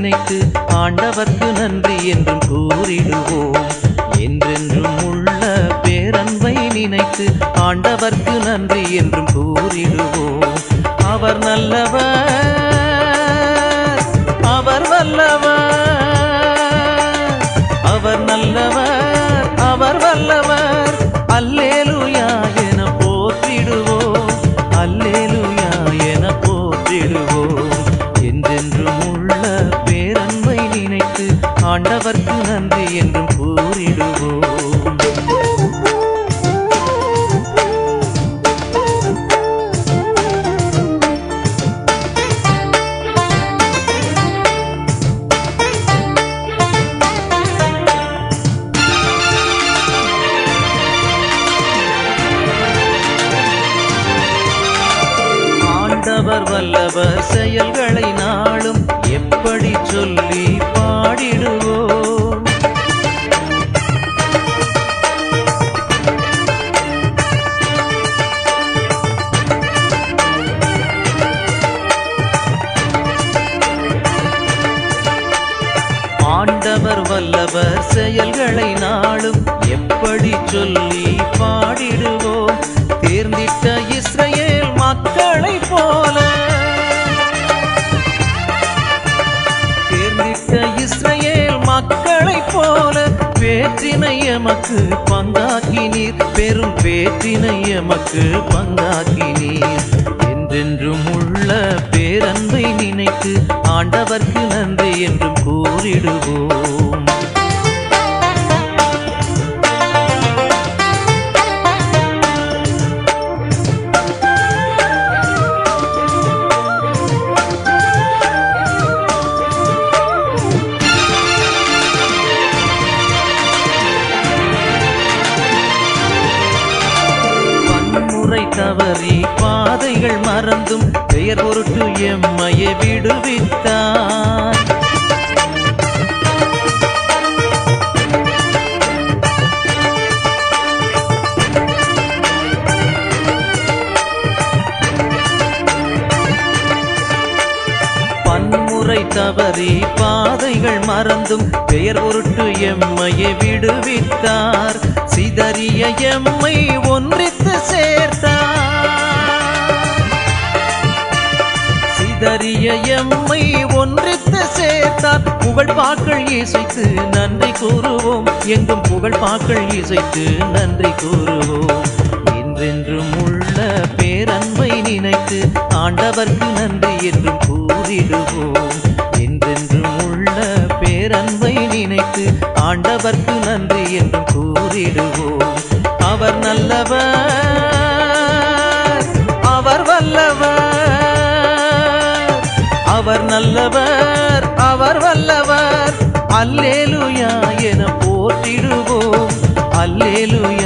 நினைத்து ஆண்டவர்க்கு நன்றி என்றும் கூறிடுவோம் என்றென்றும் உள்ள பேரன்பை நினைத்து ஆண்டவர்க்கு நன்றி என்றும் கூறிடுவோம் அவர் நல்லவர் அவர் வல்லவர் அவர் நல்லவர் அவர் வல்லவர் அல்லேலுயா என போற்றிடுவோம் அல்லேலுயா என போற்றிடுவோம் என்றென்றும் உள்ள பேரன்பை நினைத்து ஆண்டவர்க்கு நன்றி என்றும் கூறிடுவோம் ஆண்டவர் வல்லவர் செயல்களை நாளும் எப்படி சொல்லி பாடிடுவோம் ஆண்டவர் வல்லவர் செயல்களை நாளும் எப்படி சொல்லி பாடிடுவோம் தேர்ந்திட்ட இஸ்ரவேல் மக்களைப் போல தேர்ந்திட்ட இஸ்ரவேல் மக்களைப் போல வேற்றினை எமக்கு பங்காக்கினீர் பெரும் வேற்றினை எமக்கு பங்காக்கினீர் என்றென்றும் உள்ள பேரன்பை நினைத்து ஆண்டவர்க்கு நன்றி என்றும் கூறிடுவோம் வன்முறை தவறி பாதைகள் மறந்தும் பெயர் பொருட்டு எம்மையை விடுவித்தார் பன்முறை தவறி பாதைகள் மறந்தும் பெயர் பொருட்டு எம்மையை விடுவித்தார் சிதறிய எம்மை ஒன்றித்து சேர்த்தார் சிதறிய எம்மை ஒன்றித்து சேர்த்தார் புகழ் பாக்கள் இசைத்து நன்றி கூறுவோம் எங்கும் புகழ் பாக்கள் இசைத்து நன்றி கூறுவோம் என்றென்றும் உள்ள பேரன்பை நினைத்து ஆண்டவர்க்கு நன்றி என்றும் கூறிடுவோம் என்றென்றும் உள்ள பேரன்பை நினைத்து ஆண்டவர்க்கு நன்றி என்றும் கூறிடுவோம் அவர் நல்லவர் அவர் வல்லவர் அவர் நல்லவர் அவர் வல்லவர் அல்லேலுயா என போற்றிடுவோம் அல்லேலுயா